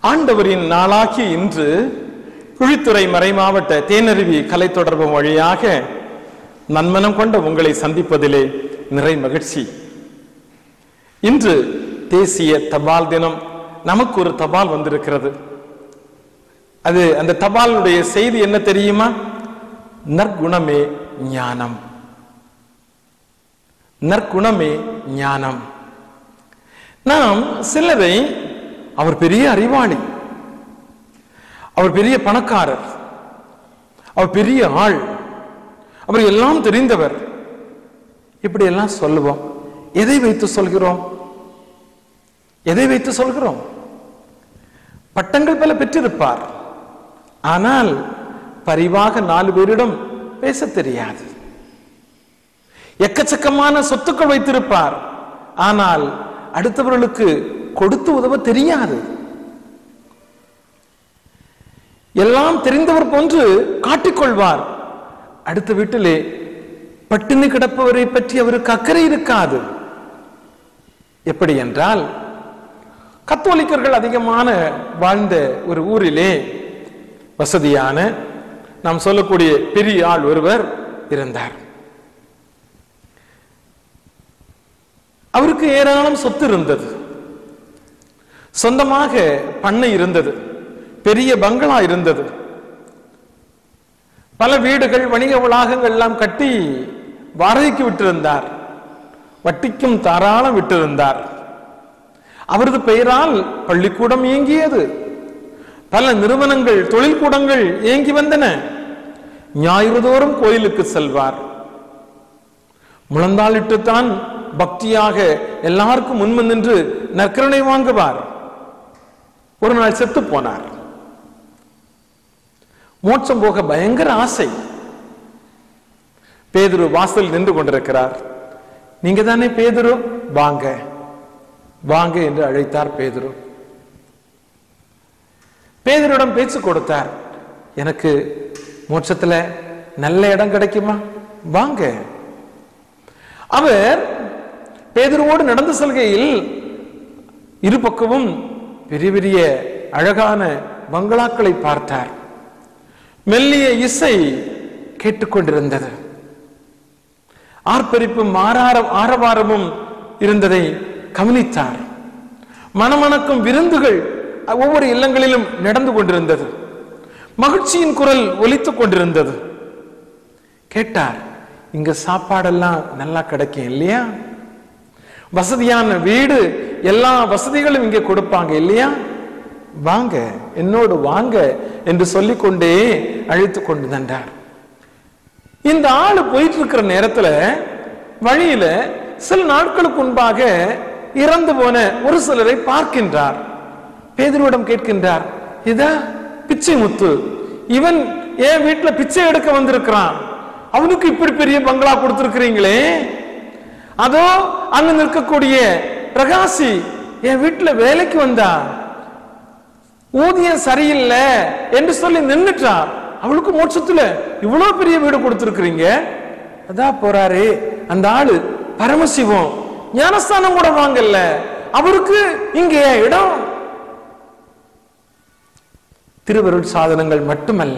ஆண்டவரின் நாளாகி இன்று குழித்துறை மறைமாவட்ட தேனருவி கலை தொடர்பு வழியாக நன்மனம் கொண்ட உங்களை சந்திப்பதிலே நிறை மகிழ்ச்சி இன்று தேசிய தபால் தினம் நமக்கு ஒரு தபால் வந்திருக்கிறது அது அந்த தபாலுடைய செய்தி என்ன தெரியுமா நற்குணமே ஞானம் நற்குணமே ஞானம் நாம் சிலரை அவர் பெரிய அறிவாளி அவர் பெரிய பணக்காரர் அவர் பெரிய ஆள் அவர் எல்லாம் தெரிந்தவர் இப்படி எல்லாம் சொல்லுவோம் எதை வைத்து சொல்கிறோம் எதை வைத்து சொல்கிறோம் பட்டங்கள் பல பெற்றிருப்பார் ஆனால் பரிவாக நாலு பேரிடம் பேச தெரியாது எக்கச்சக்கமான சொத்துக்கள் வைத்திருப்பார் ஆனால் அடுத்தவர்களுக்கு கொடுத்து உதவ தெரியாது எல்லாம் தெரிந்தவர் போன்று காட்டிக்கொள்வார் அடுத்த வீட்டிலே பட்டினி கிடப்பவரை பற்றி அவருக்கு அக்கறை இருக்காது எப்படி என்றால் கத்தோலிக்கர்கள் அதிகமான வாழ்ந்த ஒரு ஊரிலே வசதியான நாம் சொல்லக்கூடிய பெரிய ஆள் ஒருவர் இருந்தார் அவருக்கு ஏராளம் சொத்து இருந்தது சொந்தமாக பண்ணை இருந்தது பெரிய பங்களா இருந்தது பல வீடுகள் வணிக வளாகங்கள் எல்லாம் கட்டி வாடகைக்கு விட்டிருந்தார் வட்டிக்கும் தாராளம் விட்டிருந்தார் அவரது பெயரால் பள்ளிக்கூடம் இயங்கியது பல நிறுவனங்கள் தொழில்கூடங்கள் இயங்கி வந்தன ஞாயிறுதோறும் கோயிலுக்கு செல்வார் முழந்தாளிட்டுத்தான் பக்தியாக எல்லாருக்கும் முன்மு நின்று நற்கருணை வாங்குவார் ஒரு நாள் செத்து போனார் மோட்சம் போக பயங்கர ஆசை பேதுரு வாசல் நின்று கொண்டிருக்கிறார் நீங்க தானே பேதுரு வாங்க வாங்க என்று அழைத்தார் பேதுரு பேதரிடம் பேச்சு கொடுத்தார் எனக்கு மோட்சத்துல நல்ல இடம் கிடைக்குமா வாங்க அவர் பேதருவோடு நடந்து செல்கையில் இரு பக்கமும் பெரிய பெரிய அழகான பங்களாக்களை பார்த்தார் மெல்லிய இசை கேட்டுக்கொண்டிருந்தது ஆர்ப்பரிப்பும் ஆரார ஆரவாரமும் இருந்ததை கவனித்தார் மணமணக்கும் விருந்துகள் ஒவ்வொரு இல்லங்களிலும் நடந்து கொண்டிருந்தது மகிழ்ச்சியின் குரல் ஒலித்துக் கொண்டிருந்தது கேட்டார் இங்க சாப்பாடெல்லாம் நல்லா கிடைக்கும் இல்லையா வசதியான வீடு எல்லா வசதிகளும் இங்கே கொடுப்பாங்க இல்லையா வாங்க என்னோடு வாங்க என்று சொல்லிக்கொண்டே அழைத்து கொண்டு தந்தார் இந்த ஆளு போயிட்டு இருக்கிற நேரத்துல வழியில சில நாட்களுக்கு முன்பாக இறந்து போன ஒரு சிலரை பார்க்கின்றார் பேதருவிடம் கேட்கின்றார் இதா பிச்சை முத்து இவன் என் வீட்டுல பிச்சை எடுக்க வந்திருக்கிறான் அவனுக்கு இப்படி பெரிய பங்களா கொடுத்திருக்கிறீங்களே அதோ அங்க நிற்கக்கூடிய பிரகாசி என் வீட்டுல வேலைக்கு வந்தா ஊதியம் சரியில்லை என்று சொல்லி நின்னுட்டா அவளுக்கு மோட்சத்துல இவ்வளவு பெரிய வீடு கொடுத்திருக்கிறீங்க அதான் போறாரு அந்த ஆளு பரமசிவம் ஞானஸ்தானம் கூட வாங்கல்ல அவருக்கு இங்க இடம் திருவருள் சாதனங்கள் மட்டுமல்ல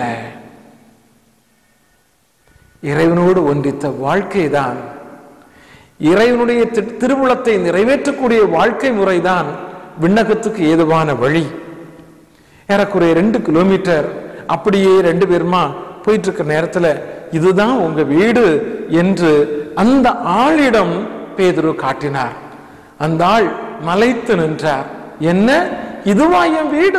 இறைவனோடு ஒன்றித்த வாழ்க்கை தான் இறைவனுடைய திருவுளத்தை நிறைவேற்றக்கூடிய வாழ்க்கை முறைதான் விண்ணகத்துக்கு ஏதுவான வழி ஏறக்குறைய ரெண்டு கிலோமீட்டர் அப்படியே ரெண்டு பேருமா போயிட்டு இருக்க நேரத்துல இதுதான் உங்க வீடு என்று அந்த ஆளிடம் பேதுரு காட்டினார் அந்த ஆள் மலைத்து நின்றார் என்ன இதுவா என் வீடு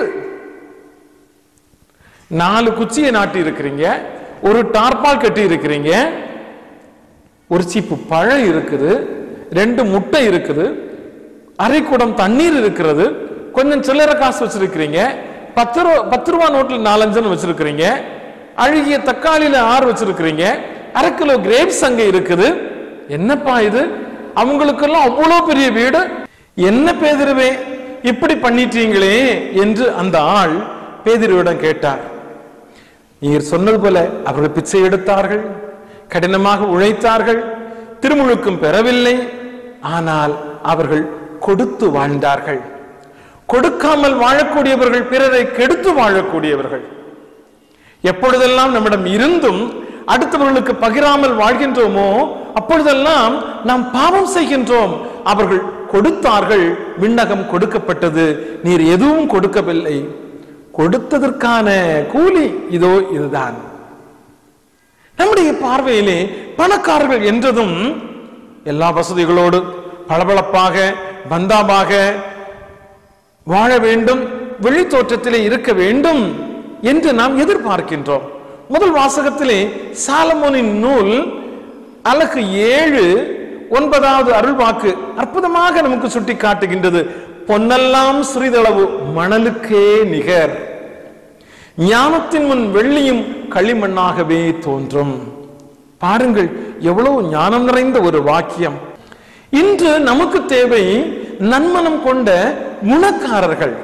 நாலு குச்சியை நாட்டி இருக்கிறீங்க ஒரு டார்பால் கட்டி இருக்கிறீங்க ஒரு சீப்பு பழம் இருக்குது ரெண்டு முட்டை இருக்குது அரை குடம் தண்ணீர் இருக்கிறது கொஞ்சம் சில்லறை காசு வச்சிருக்கிறீங்க பத்து ரூபா பத்து ரூபா நோட்டில் நாலஞ்சுன்னு வச்சிருக்கிறீங்க அழுகிய தக்காளியில ஆறு வச்சிருக்கிறீங்க அரை கிலோ கிரேப்ஸ் அங்க இருக்குது என்னப்பா இது அவங்களுக்கெல்லாம் அவ்வளவு பெரிய வீடு என்ன பேதிருவே இப்படி பண்ணிட்டீங்களே என்று அந்த ஆள் பேதிருவிடம் கேட்டார் நீர் சொன்னது போல அவர்கள் பிச்சை எடுத்தார்கள் கடினமாக உழைத்தார்கள் திருமுழுக்கும் பெறவில்லை ஆனால் அவர்கள் கொடுத்து வாழ்ந்தார்கள் கொடுக்காமல் வாழக்கூடியவர்கள் பிறரை கெடுத்து வாழக்கூடியவர்கள் எப்பொழுதெல்லாம் நம்மிடம் இருந்தும் அடுத்தவர்களுக்கு பகிராமல் வாழ்கின்றோமோ அப்பொழுதெல்லாம் நாம் பாவம் செய்கின்றோம் அவர்கள் கொடுத்தார்கள் விண்ணகம் கொடுக்கப்பட்டது நீர் எதுவும் கொடுக்கவில்லை கொடுத்ததற்கான கூலி இதோ இதுதான் நம்முடைய பார்வையிலே பணக்காரர்கள் என்றதும் எல்லா வசதிகளோடு பளபளப்பாக பந்தாபாக வாழ வேண்டும் வெளி தோற்றத்திலே இருக்க வேண்டும் என்று நாம் எதிர்பார்க்கின்றோம் முதல் வாசகத்திலே சாலமோனின் நூல் அழகு ஏழு ஒன்பதாவது அருள்வாக்கு அற்புதமாக நமக்கு சுட்டி காட்டுகின்றது பொன்னெல்லாம் சிறிதளவு மணலுக்கே நிகர் ஞானத்தின் முன் வெள்ளியும் களிமண்ணாகவே தோன்றும் பாருங்கள் எவ்வளவு ஞானம் நிறைந்த ஒரு வாக்கியம் இன்று நமக்கு தேவை நன்மனம் கொண்ட குணக்காரர்கள்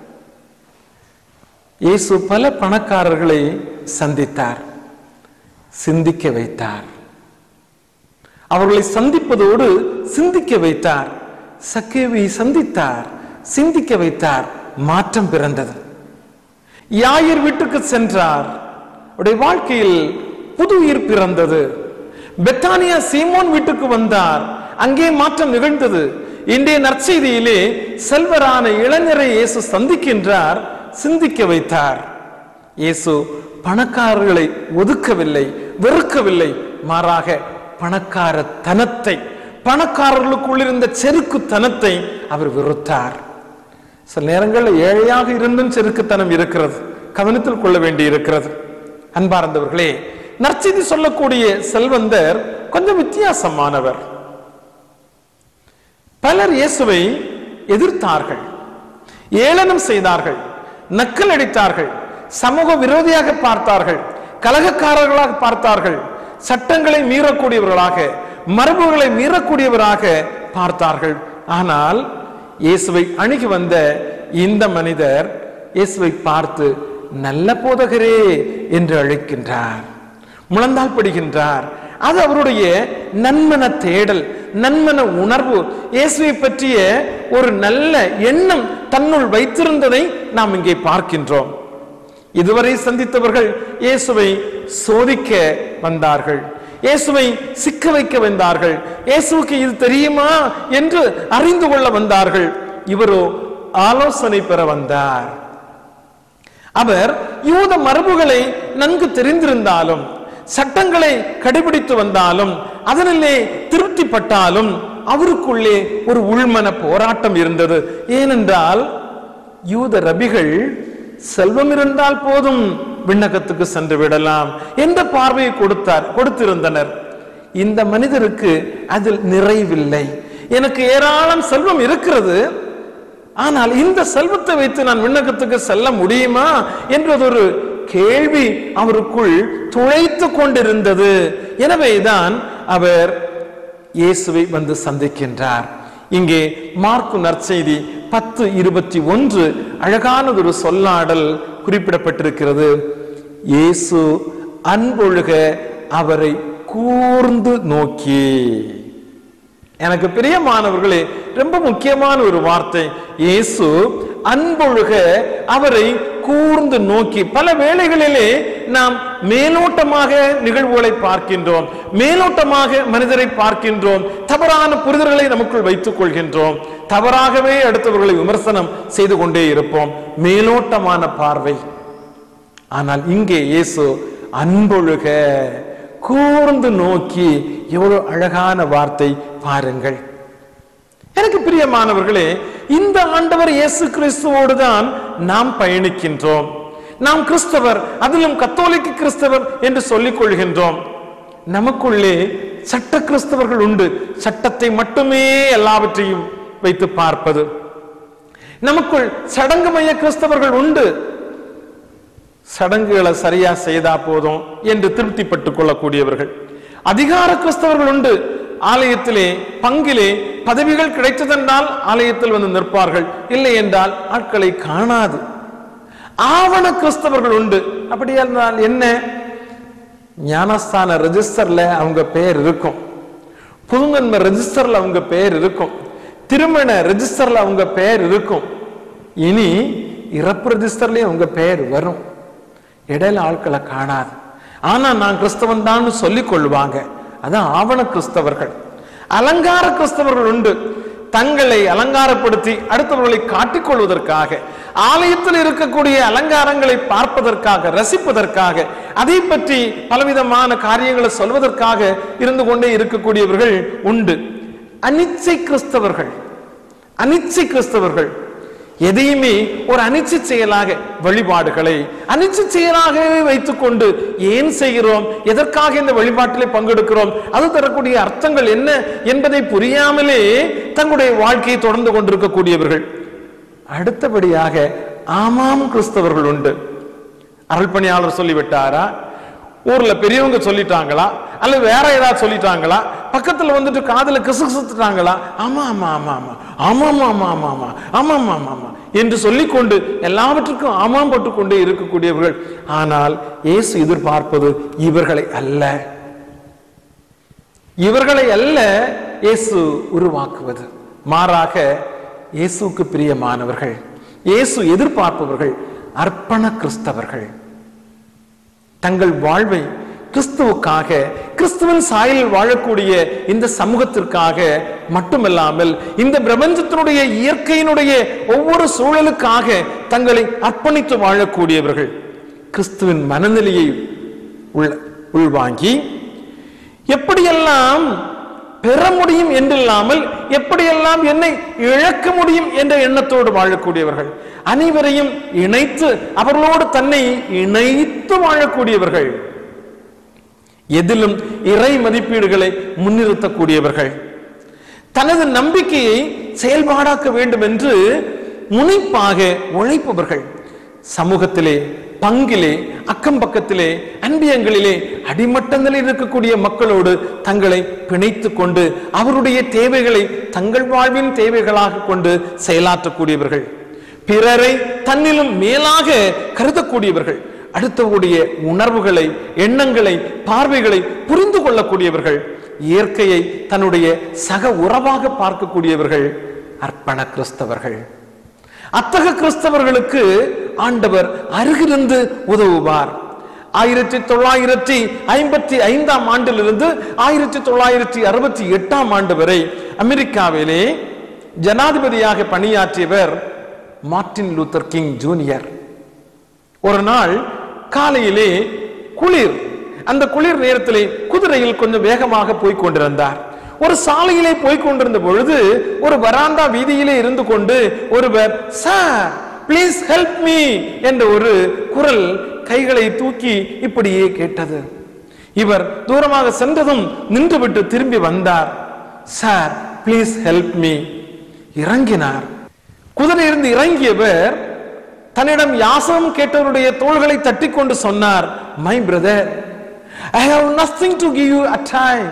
இயேசு பல பணக்காரர்களை சந்தித்தார் சிந்திக்க வைத்தார் அவர்களை சந்திப்பதோடு சிந்திக்க வைத்தார் சக்கேவை சந்தித்தார் சிந்திக்க வைத்தார் மாற்றம் பிறந்தது யாயிர் வீட்டுக்கு சென்றார் அவருடைய வாழ்க்கையில் புது உயிர் பிறந்தது பெத்தானியா சீமோன் வீட்டுக்கு வந்தார் அங்கே மாற்றம் நிகழ்ந்தது இன்றைய நற்செய்தியிலே செல்வரான இளைஞரை இயேசு சந்திக்கின்றார் சிந்திக்க வைத்தார் இயேசு பணக்காரர்களை ஒதுக்கவில்லை வெறுக்கவில்லை மாறாக பணக்கார தனத்தை பணக்காரர்களுக்குள் இருந்த செருக்கு தனத்தை அவர் வெறுத்தார் சில நேரங்களில் ஏழையாக இருந்தும் செருக்குத்தனம் இருக்கிறது கவனத்தில் கொள்ள வேண்டி இருக்கிறது அன்பார்ந்தவர்களே நற்செய்தி சொல்லக்கூடிய செல்வந்தர் கொஞ்சம் வித்தியாசமானவர் பலர் இயேசுவை எதிர்த்தார்கள் ஏளனம் செய்தார்கள் நக்கல் அடித்தார்கள் சமூக விரோதியாக பார்த்தார்கள் கலகக்காரர்களாக பார்த்தார்கள் சட்டங்களை மீறக்கூடியவர்களாக மரபுகளை மீறக்கூடியவராக பார்த்தார்கள் ஆனால் இயேசுவை அணுகி வந்த இந்த மனிதர் இயேசுவை பார்த்து நல்ல போதகரே என்று அழைக்கின்றார் முழந்தால் படுகின்றார் அது அவருடைய நன்மன தேடல் நன்மன உணர்வு இயேசுவை பற்றிய ஒரு நல்ல எண்ணம் தன்னுள் வைத்திருந்ததை நாம் இங்கே பார்க்கின்றோம் இதுவரை சந்தித்தவர்கள் இயேசுவை சோதிக்க வந்தார்கள் இயேசுவை சிக்க வைக்க வந்தார்கள் இயேசுவுக்கு இது தெரியுமா என்று அறிந்து கொள்ள வந்தார்கள் இவரோ ஆலோசனை பெற வந்தார் அவர் யூத மரபுகளை நன்கு தெரிந்திருந்தாலும் சட்டங்களை கடைபிடித்து வந்தாலும் அதனிலே திருப்திப்பட்டாலும் அவருக்குள்ளே ஒரு உள்மன போராட்டம் இருந்தது ஏனென்றால் யூத ரபிகள் செல்வம் இருந்தால் போதும் விண்ணகத்துக்கு சென்று விடலாம் என்ற பார்வையை கொடுத்தார் கொடுத்திருந்தனர் இந்த மனிதருக்கு அதில் நிறைவில்லை எனக்கு ஏராளம் செல்வம் இருக்கிறது ஆனால் இந்த செல்வத்தை வைத்து நான் விண்ணகத்துக்கு செல்ல முடியுமா என்றதொரு கேள்வி அவருக்குள் துளைத்து கொண்டிருந்தது எனவேதான் அவர் இயேசுவை வந்து சந்திக்கின்றார் இங்கே மார்க்கு நற்செய்தி பத்து இருபத்தி ஒன்று அழகானதொரு சொல்லாடல் குறிப்பிடப்பட்டிருக்கிறது இயேசு அன்பொழுக அவரை கூர்ந்து நோக்கி எனக்கு பிரியமானவர்களே ரொம்ப முக்கியமான ஒரு வார்த்தை இயேசு அன்பொழுக அவரை கூர்ந்து நோக்கி பல வேளைகளிலே நாம் மேலோட்டமாக நிகழ்வுகளை பார்க்கின்றோம் மேலோட்டமாக மனிதரை பார்க்கின்றோம் தவறான புரிதல்களை நமக்குள் வைத்துக் கொள்கின்றோம் தவறாகவே அடுத்தவர்களை விமர்சனம் செய்து கொண்டே இருப்போம் மேலோட்டமான பார்வை ஆனால் இங்கே இயேசு அன்பொழுக கூர்ந்து நோக்கி எவ்வளவு அழகான வார்த்தை பாருங்கள் எனக்கு பிரியமானவர்களே இந்த ஆண்டவர் இயேசு கிறிஸ்துவோடு தான் நாம் பயணிக்கின்றோம் நாம் கிறிஸ்தவர் அதிலும் கத்தோலிக்க கிறிஸ்தவர் என்று சொல்லிக் கொள்கின்றோம் நமக்குள்ளே சட்ட கிறிஸ்தவர்கள் உண்டு சட்டத்தை மட்டுமே எல்லாவற்றையும் வைத்து பார்ப்பது நமக்குள் சடங்கு மைய கிறிஸ்தவர்கள் உண்டு சடங்குகளை சரியா செய்தா போதும் என்று திருப்திப்பட்டுக் கொள்ளக்கூடியவர்கள் அதிகார கிறிஸ்தவர்கள் உண்டு ஆலயத்திலே பங்கிலே பதவிகள் கிடைத்ததென்றால் ஆலயத்தில் வந்து நிற்பார்கள் இல்லை என்றால் ஆட்களை காணாது ஆவண கிறிஸ்தவர்கள் உண்டு அப்படி என்றால் என்ன ஞானஸ்தான ரெஜிஸ்டர்ல அவங்க பெயர் இருக்கும் புதுங்கன்ம ரெஜிஸ்டர்ல அவங்க பெயர் இருக்கும் திருமண ரெஜிஸ்டர்ல அவங்க பெயர் இருக்கும் இனி இறப்பு ரெஜிஸ்டர்லயும் உங்க பெயர் வரும் இடையில ஆட்களை காணாது ஆனா நான் கிறிஸ்தவன் தான் சொல்லிக் கொள்வாங்க அதான் ஆவண கிறிஸ்தவர்கள் அலங்கார கிறிஸ்தவர்கள் உண்டு தங்களை அலங்காரப்படுத்தி அடுத்தவர்களை காட்டிக்கொள்வதற்காக ஆலயத்தில் இருக்கக்கூடிய அலங்காரங்களை பார்ப்பதற்காக ரசிப்பதற்காக அதை பற்றி பலவிதமான காரியங்களை சொல்வதற்காக இருந்து கொண்டே இருக்கக்கூடியவர்கள் உண்டு அனிச்சை கிறிஸ்தவர்கள் அனிச்சை கிறிஸ்தவர்கள் எதையுமே ஒரு அனிச்சை செயலாக வழிபாடுகளை அனிச்சை செயலாகவே வைத்துக்கொண்டு ஏன் செய்கிறோம் எதற்காக இந்த வழிபாட்டிலே பங்கெடுக்கிறோம் அது தரக்கூடிய அர்த்தங்கள் என்ன என்பதை புரியாமலே தங்களுடைய வாழ்க்கையை தொடர்ந்து கொண்டிருக்கக்கூடியவர்கள் அடுத்தபடியாக ஆமாம் கிறிஸ்தவர்கள் உண்டு அருள்பணியாளர் சொல்லிவிட்டாரா ஊர்ல பெரியவங்க சொல்லிட்டாங்களா அல்ல வேற ஏதாவது சொல்லிட்டாங்களா பக்கத்துல வந்துட்டு காதுல கிசுகிசுத்துட்டாங்களா ஆமா ஆமா ஆமா ஆமா ஆமா ஆமா ஆமா ஆமா ஆமா ஆமா ஆமா ஆமா ஆமா என்று சொல்லிக்கொண்டு எல்லாவற்றுக்கும் ஆமாம் போட்டுக் கொண்டே இருக்கக்கூடியவர்கள் ஆனால் இயேசு எதிர்பார்ப்பது இவர்களை அல்ல இவர்களை அல்ல இயேசு உருவாக்குவது மாறாக இயேசுக்கு பிரியமானவர்கள் இயேசு எதிர்பார்ப்பவர்கள் அர்ப்பண கிறிஸ்தவர்கள் தங்கள் வாழ்வை கிறிஸ்துவுக்காக கிறிஸ்துவின் சாயலில் வாழக்கூடிய இந்த சமூகத்திற்காக மட்டுமல்லாமல் இந்த பிரபஞ்சத்தினுடைய இயற்கையினுடைய ஒவ்வொரு சூழலுக்காக தங்களை அர்ப்பணித்து வாழக்கூடியவர்கள் கிறிஸ்துவின் மனநிலையை உள் உள்வாங்கி எப்படியெல்லாம் பெற முடியும் என்றில்லாமல் எப்படியெல்லாம் என்னை இழக்க முடியும் என்ற எண்ணத்தோடு வாழக்கூடியவர்கள் அனைவரையும் இணைத்து அவர்களோடு தன்னை இணைத்து வாழக்கூடியவர்கள் எதிலும் இறை மதிப்பீடுகளை முன்னிறுத்தக்கூடியவர்கள் தனது நம்பிக்கையை செயல்பாடாக்க வேண்டும் என்று முனைப்பாக உழைப்பவர்கள் சமூகத்திலே பங்கிலே அக்கம் பக்கத்திலே அன்பியங்களிலே அடிமட்ட நிலையில் இருக்கக்கூடிய மக்களோடு தங்களை பிணைத்துக் கொண்டு அவருடைய தேவைகளை தங்கள் வாழ்வின் தேவைகளாக கொண்டு செயலாற்றக்கூடியவர்கள் பிறரை தன்னிலும் மேலாக கருதக்கூடியவர்கள் அடுத்தவருடைய உணர்வுகளை எண்ணங்களை பார்வைகளை புரிந்து கொள்ளக்கூடியவர்கள் இயற்கையை தன்னுடைய சக உறவாக பார்க்கக்கூடியவர்கள் அர்ப்பண கிறிஸ்தவர்கள் அத்தக கிறிஸ்தவர்களுக்கு ஆண்டவர் அருகிருந்து உதவுவார் ஆயிரத்தி தொள்ளாயிரத்தி ஐம்பத்தி ஐந்தாம் ஆண்டிலிருந்து ஆயிரத்தி தொள்ளாயிரத்தி அறுபத்தி எட்டாம் ஆண்டு வரை அமெரிக்காவிலே ஜனாதிபதியாக பணியாற்றியவர் மார்ட்டின் லூத்தர் கிங் ஜூனியர் ஒரு நாள் காலையிலே குளிர் அந்த குளிர் நேரத்திலே குதிரையில் கொஞ்சம் வேகமாக போய் கொண்டிருந்தார் ஒரு சாலையிலே போய் கொண்டிருந்த பொழுது ஒரு வராந்தா வீதியிலே இருந்து கொண்டு ஒருவர் சார் ப்ளீஸ் ஹெல்ப் மீ என்ற ஒரு குரல் கைகளை தூக்கி இப்படியே கேட்டது இவர் தூரமாக சென்றதும் நின்றுவிட்டு திரும்பி வந்தார் சார் ப்ளீஸ் ஹெல்ப் மீ இறங்கினார் குதிரையிலிருந்து இறங்கியவர் தன்னிடம் யாசகம் கேட்டவருடைய தோள்களை தட்டிக்கொண்டு சொன்னார் my brother I have nothing to give you a time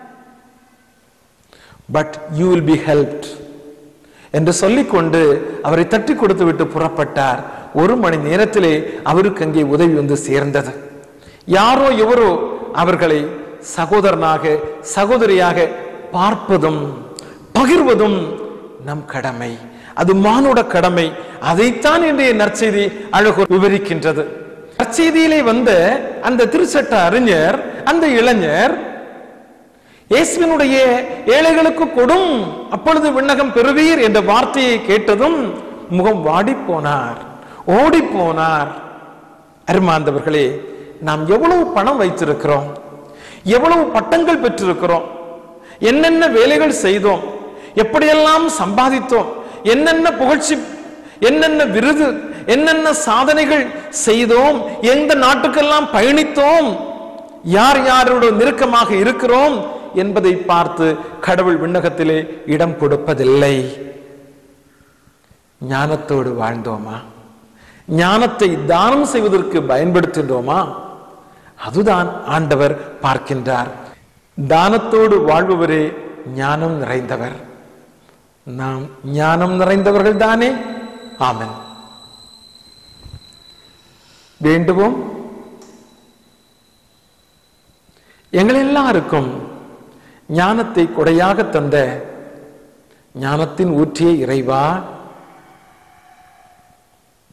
but you will be helped என்று சொல்லிக்கொண்டு அவரை தட்டி கொடுத்து விட்டு புறப்பட்டார் ஒரு மணி நேரத்திலே அவருக்கு அங்கே உதவி வந்து சேர்ந்தது யாரோ எவரோ அவர்களை சகோதரனாக சகோதரியாக பார்ப்பதும் பகிர்வதும் நம் கடமை அது மானுட கடமை அதைத்தான் இன்றைய நற்செய்தி அழகு விவரிக்கின்றது நற்செய்தியிலே வந்த அந்த திருச்சட்ட அறிஞர் அந்த இளைஞர் இயேசுவினுடைய ஏழைகளுக்கு கொடும் அப்பொழுது விண்ணகம் பெறுவீர் என்ற வார்த்தையை கேட்டதும் முகம் வாடி போனார் ஓடி போனார் அருமாந்தவர்களே நாம் எவ்வளவு பணம் வைத்திருக்கிறோம் எவ்வளவு பட்டங்கள் பெற்றிருக்கிறோம் என்னென்ன வேலைகள் செய்தோம் எப்படியெல்லாம் சம்பாதித்தோம் என்னென்ன புகழ்ச்சி என்னென்ன விருது என்னென்ன சாதனைகள் செய்தோம் எந்த நாட்டுக்கெல்லாம் பயணித்தோம் யார் யாரோட நெருக்கமாக இருக்கிறோம் என்பதை பார்த்து கடவுள் விண்ணகத்திலே இடம் கொடுப்பதில்லை ஞானத்தோடு வாழ்ந்தோமா ஞானத்தை தானம் செய்வதற்கு பயன்படுத்துகின்றோமா அதுதான் ஆண்டவர் பார்க்கின்றார் தானத்தோடு வாழ்பவரே ஞானம் நிறைந்தவர் நாம் ஞானம் நிறைந்தவர்கள் தானே ஆமென் வேண்டுவோம் எங்கள் எல்லாருக்கும் ஞானத்தை கொடையாக தந்த ஞானத்தின் ஊற்றிய இறைவா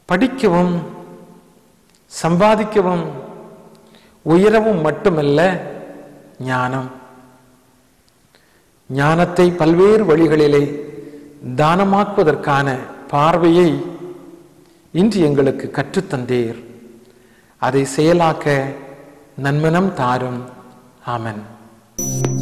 படிக்கவும் சம்பாதிக்கவும் உயரவும் மட்டுமல்ல ஞானம் ஞானத்தை பல்வேறு வழிகளிலே தானமாக்குவதற்கான பார்வையை இன்று எங்களுக்கு கற்றுத்தந்தீர் அதை செயலாக்க நன்மனம் தாரும் ஆமென்